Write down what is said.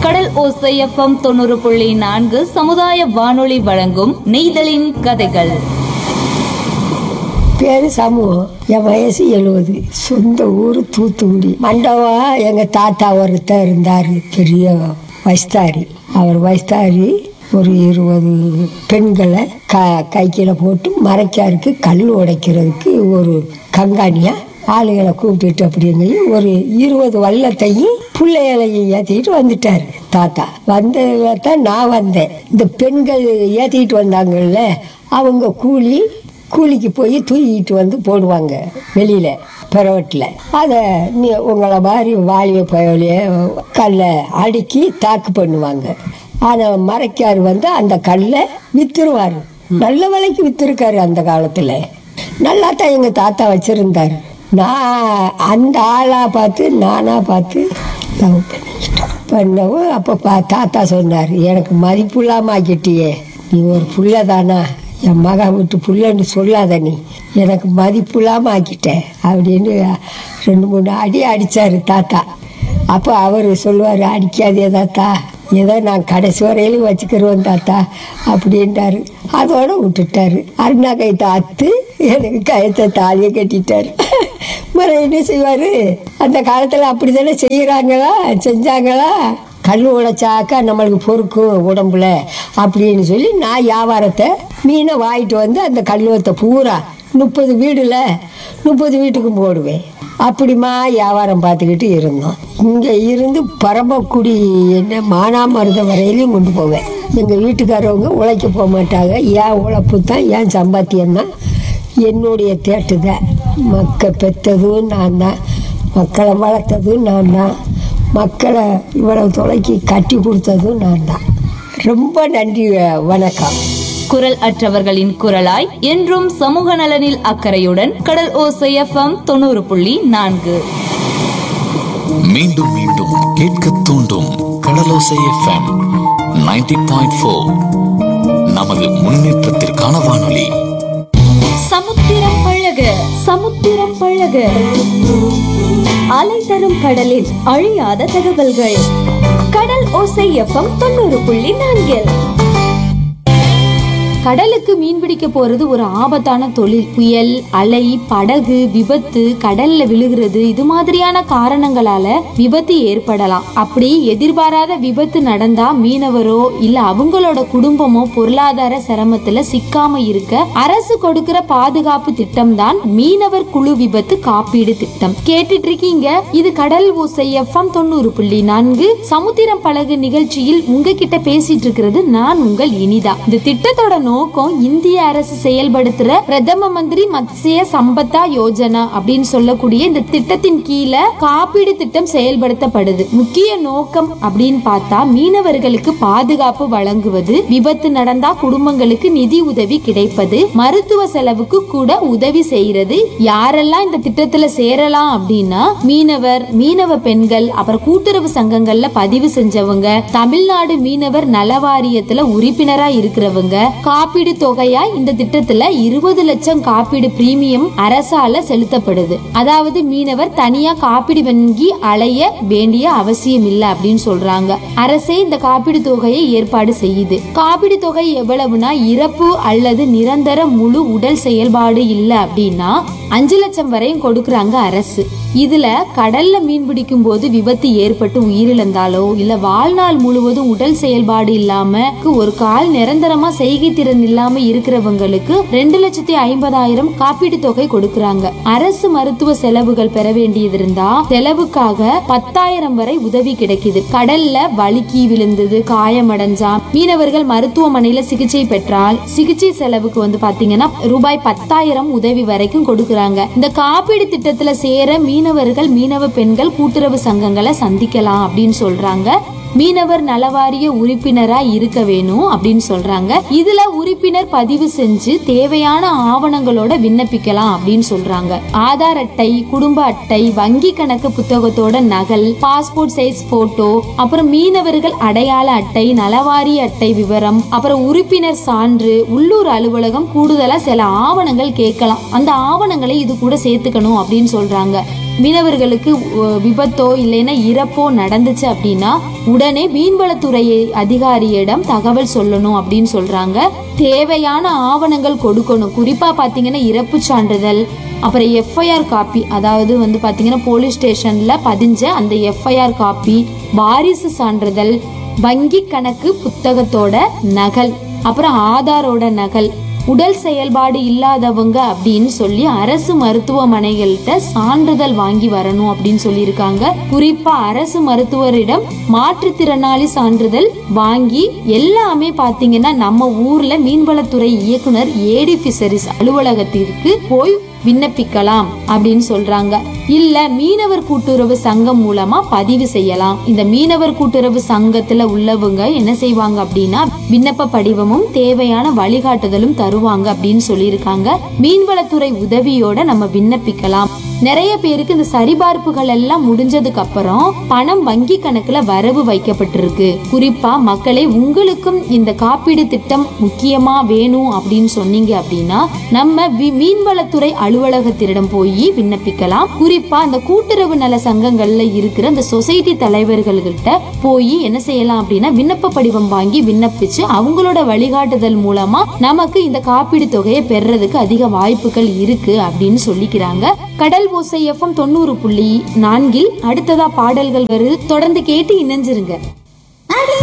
கடல் ஓசை எஃப்எம் தொண்ணூறு புள்ளி நான்கு சமுதாய வானொலி வழங்கும் நெய்தலின் கதைகள் பேரு சமூகம் என் வயசு எழுபது சொந்த ஊர் தூத்துக்குடி மண்டபா எங்க தாத்தா ஒருத்தர் இருந்தார் பெரிய வயஸ்தாரி அவர் வயஸ்தாரி ஒரு இருபது பெண்களை க கைக்கில போட்டு மறைக்காருக்கு கல் உடைக்கிறதுக்கு ஒரு கங்காணியா ஆளுகளை கூப்பிட்டுட்டு அப்படிங்கையும் ஒரு இருபது வல்லத்தையும் பிள்ளைகளையும் ஏற்றிக்கிட்டு வந்துட்டார் தாத்தா வந்ததுல தான் நான் வந்தேன் இந்த பெண்கள் ஏற்றிக்கிட்டு வந்தாங்கல்ல அவங்க கூலி கூலிக்கு போய் தூக்கிட்டு வந்து போடுவாங்க வெளியில் பிறவட்டில் அதை நீ உங்களை மாதிரி வாலிய பயலைய கல்லை அடுக்கி தாக்கு பண்ணுவாங்க ஆனால் மறைக்கார் வந்து அந்த கல்லை வித்துருவார் நல்ல விலைக்கு வித்துருக்காரு அந்த காலத்தில் நல்லா தான் எங்கள் தாத்தா வச்சுருந்தார் நான் அந்த ஆளாக பார்த்து நானாக பார்த்து லவ் பண்ணிக்கிட்டோம் பண்ணவும் அப்போ பா தாத்தா சொன்னார் எனக்கு மதிப்பு இல்லாமல் ஆக்கிட்டியே நீ ஒரு புள்ள தானா என் மகா விட்டு புள்ளன்னு சொல்லாத நீ எனக்கு மதிப்பு இல்லாமல் ஆக்கிட்டேன் அப்படின்னு ரெண்டு மூணு அடி அடித்தார் தாத்தா அப்போ அவர் சொல்லுவார் அடிக்காதே தாத்தா ஏதோ நான் கடைசி வரையிலும் வச்சுக்கிறோம் தாத்தா அப்படின்ட்டாரு அதோட விட்டுட்டாரு அருணா கைத்தை அத்து எனக்கு கயத்தை தாலியை கட்டிட்டாரு மறு என்ன செய்வார் அந்த காலத்தில் அப்படி தானே செய்கிறாங்களா செஞ்சாங்களா கல் உடைச்சாக்கா நம்மளுக்கு பொறுக்கும் உடம்புல அப்படின்னு சொல்லி நான் வியாபாரத்தை மீனை வாங்கிட்டு வந்து அந்த கல்லுவத்தை பூரா முப்பது வீடுல முப்பது வீட்டுக்கும் போடுவேன் அப்படிமா வியாபாரம் பார்த்துக்கிட்டு இருந்தோம் இங்கே இருந்து பரமக்குடி என்ன மானாமருதம் வரையிலையும் கொண்டு போவேன் எங்கள் வீட்டுக்காரவங்க உழைக்க போக மாட்டாங்க ஏன் உழைப்பு தான் ஏன் சம்பாத்தியம் தான் என்னுடைய தேட்டு தான் மக்கள் பெற்றதும் நான் தான் மக்களை வளர்த்ததும் நான் தான் மக்களை இவ்வளவு தொலைக்கு கட்டி கொடுத்ததும் நான் தான் ரொம்ப நன்றி வணக்கம் குரல் அற்றவர்களின் குரலாய் என்றும் சமூக நலனில் அக்கறையுடன் கடல் ஓசை எஃப்எம் தொண்ணூறு புள்ளி நான்கு மீண்டும் மீண்டும் கேட்க தூண்டும் கடலோசை எஃப்எம் 90.4 பாயிண்ட் ஃபோர் நமது முன்னேற்றத்திற்கான வானொலி சமுத்திரம் பழக சமுத்திரம் பழக அலை தரும் கடலில் அழியாத தகவல்கள் கடல் ஓசை எஃப்எம் தொண்ணூறு புள்ளி நான்கில் கடலுக்கு மீன் பிடிக்க போறது ஒரு ஆபத்தான தொழில் புயல் அலை படகு விபத்து கடல்ல விழுகிறது இது மாதிரியான காரணங்களால விபத்து ஏற்படலாம் அப்படி எதிர்பாராத விபத்து நடந்தா மீனவரோ இல்ல அவங்களோட குடும்பமோ பொருளாதார சிரமத்துல சிக்காம இருக்க அரசு கொடுக்கிற பாதுகாப்பு திட்டம் தான் மீனவர் குழு விபத்து காப்பீடு திட்டம் கேட்டுட்டு இருக்கீங்க இது கடல் ஓசை எஃப்எம் தொண்ணூறு புள்ளி நான்கு சமுத்திரம் பழகு நிகழ்ச்சியில் உங்ககிட்ட பேசிட்டு இருக்கிறது நான் உங்கள் இனிதா இந்த திட்டத்தோட நோக்கம் இந்திய அரசு செயல்படுத்துற பிரதம மந்திரி மத்ஸ்ய சம்பத்தா யோஜனா அப்படின்னு சொல்லக்கூடிய இந்த திட்டத்தின் கீழே காப்பீடு திட்டம் செயல்படுத்தப்படுது முக்கிய நோக்கம் அப்படின்னு பார்த்தா மீனவர்களுக்கு பாதுகாப்பு வழங்குவது விபத்து நடந்தா குடும்பங்களுக்கு நிதி உதவி கிடைப்பது மருத்துவ செலவுக்கு கூட உதவி செய்யறது யாரெல்லாம் இந்த திட்டத்துல சேரலாம் அப்படின்னா மீனவர் மீனவ பெண்கள் அப்புறம் கூட்டுறவு சங்கங்கள்ல பதிவு செஞ்சவங்க தமிழ்நாடு மீனவர் நல வாரியத்துல உறுப்பினரா இருக்கிறவங்க காப்பீடு தொகையா இந்த திட்டத்துல இருபது லட்சம் காப்பீடு பிரீமியம் அரசால செலுத்தப்படுது அதாவது மீனவர் தனியா காப்பீடு வங்கி அலைய வேண்டிய அவசியம் இல்ல அப்படின்னு சொல்றாங்க அரசே இந்த காப்பீடு தொகையை ஏற்பாடு செய்யுது காப்பீடு தொகை எவ்வளவுனா இறப்பு அல்லது நிரந்தர முழு உடல் செயல்பாடு இல்ல அப்படின்னா அஞ்சு லட்சம் வரையும் கொடுக்கறாங்க அரசு இதுல கடல்ல மீன் பிடிக்கும் போது விபத்து ஏற்பட்டு உயிரிழந்தாலோ இல்ல வாழ்நாள் முழுவதும் உடல் செயல்பாடு இல்லாம ஒரு கால் நிரந்தரமா செய்கை திறன் இல்லாம இருக்கிறவங்களுக்கு ரெண்டு லட்சத்தி ஐம்பதாயிரம் காப்பீடு தொகை கொடுக்கறாங்க அரசு மருத்துவ செலவுகள் பெற வேண்டியது இருந்தா செலவுக்காக பத்தாயிரம் வரை உதவி கிடைக்குது கடல்ல வழுக்கி விழுந்தது காயமடைஞ்சா மீனவர்கள் மருத்துவமனையில சிகிச்சை பெற்றால் சிகிச்சை செலவுக்கு வந்து பாத்தீங்கன்னா ரூபாய் பத்தாயிரம் உதவி வரைக்கும் கொடுக்கறாங்க இந்த காப்பீடு திட்டத்துல சேர மீனவர்கள் மீனவ பெண்கள் கூட்டுறவு சங்கங்களை சந்திக்கலாம் அப்படின்னு சொல்றாங்க மீனவர் நலவாரிய உறுப்பினரா இருக்க வேணும் அப்படின்னு சொல்றாங்க இதுல உறுப்பினர் பதிவு செஞ்சு தேவையான ஆவணங்களோட விண்ணப்பிக்கலாம் அப்படின்னு சொல்றாங்க ஆதார் அட்டை குடும்ப அட்டை வங்கி கணக்கு புத்தகத்தோட நகல் பாஸ்போர்ட் சைஸ் போட்டோ அப்புறம் மீனவர்கள் அடையாள அட்டை நலவாரிய அட்டை விவரம் அப்புறம் உறுப்பினர் சான்று உள்ளூர் அலுவலகம் கூடுதலா சில ஆவணங்கள் கேட்கலாம் அந்த ஆவணங்களை இது கூட சேர்த்துக்கணும் அப்படின்னு சொல்றாங்க மீனவர்களுக்கு அஹ், விபத்தோ இல்லைன்னா இறப்போ நடந்துச்சு அப்படின்னா உடனே மீன்வளத்துறை அதிகாரியிடம் தகவல் சொல்லணும் அப்படின்னு சொல்றாங்க தேவையான ஆவணங்கள் கொடுக்கணும் குறிப்பா பாத்தீங்கன்னா இறப்பு சான்றிதழ் அப்புறம் எஃப்ஐஆர் காப்பி அதாவது வந்து பாத்தீங்கன்னா போலீஸ் ஸ்டேஷன்ல பதிஞ்ச அந்த எஃப்ஐஆர் காப்பி வாரிசு சான்றிதழ் வங்கி கணக்கு புத்தகத்தோட நகல் அப்புறம் ஆதாரோட நகல் உடல் செயல்பாடு இல்லாதவங்க அப்படின்னு சொல்லி அரசு மருத்துவமனைகள்கிட்ட சான்றிதழ் வாங்கி வரணும் அப்படின்னு சொல்லியிருக்காங்க குறிப்பா அரசு மருத்துவரிடம் மாற்றுத்திறனாளி சான்றிதழ் வாங்கி எல்லாமே பாத்தீங்கன்னா நம்ம ஊர்ல மீன்வளத்துறை இயக்குனர் ஏடி ஃபிஷரிஸ் அலுவலகத்திற்கு போய் விண்ணப்பிக்கலாம் அப்படின்னு சொல்றாங்க இல்ல மீனவர் கூட்டுறவு சங்கம் மூலமா பதிவு செய்யலாம் இந்த மீனவர் கூட்டுறவு சங்கத்துல உள்ளவங்க என்ன செய்வாங்க அப்படின்னா விண்ணப்ப படிவமும் தேவையான வழிகாட்டுதலும் தருவாங்க அப்படின்னு சொல்லியிருக்காங்க மீன்வளத்துறை உதவியோட நம்ம விண்ணப்பிக்கலாம் நிறைய பேருக்கு இந்த சரிபார்ப்புகள் எல்லாம் முடிஞ்சதுக்கு அப்புறம் பணம் வங்கி கணக்குல வரவு வைக்கப்பட்டிருக்கு குறிப்பா மக்களை உங்களுக்கும் இந்த காப்பீடு திட்டம் முக்கியமா வேணும் அப்படின்னு சொன்னீங்க அப்படின்னா நம்ம வி- மீன்வளத்துறை அலுவலகத்திடம் போய் விண்ணப்பிக்கலாம் குறிப்பா அந்த கூட்டுறவு நல சங்கங்கள்ல இருக்கிற அந்த சொசைட்டி தலைவர்கள்கிட்ட போய் என்ன செய்யலாம் அப்படின்னா விண்ணப்ப படிவம் வாங்கி விண்ணப்பிச்சு அவங்களோட வழிகாட்டுதல் மூலமா நமக்கு இந்த காப்பீடு தொகையை பெறுறதுக்கு அதிக வாய்ப்புகள் இருக்கு அப்படின்னு சொல்லிக்கிறாங்க கடல் ஓசை எஃப்எம் தொண்ணூறு புள்ளி நான்கில் அடுத்ததா பாடல்கள் வருது தொடர்ந்து கேட்டு இணைஞ்சிருங்க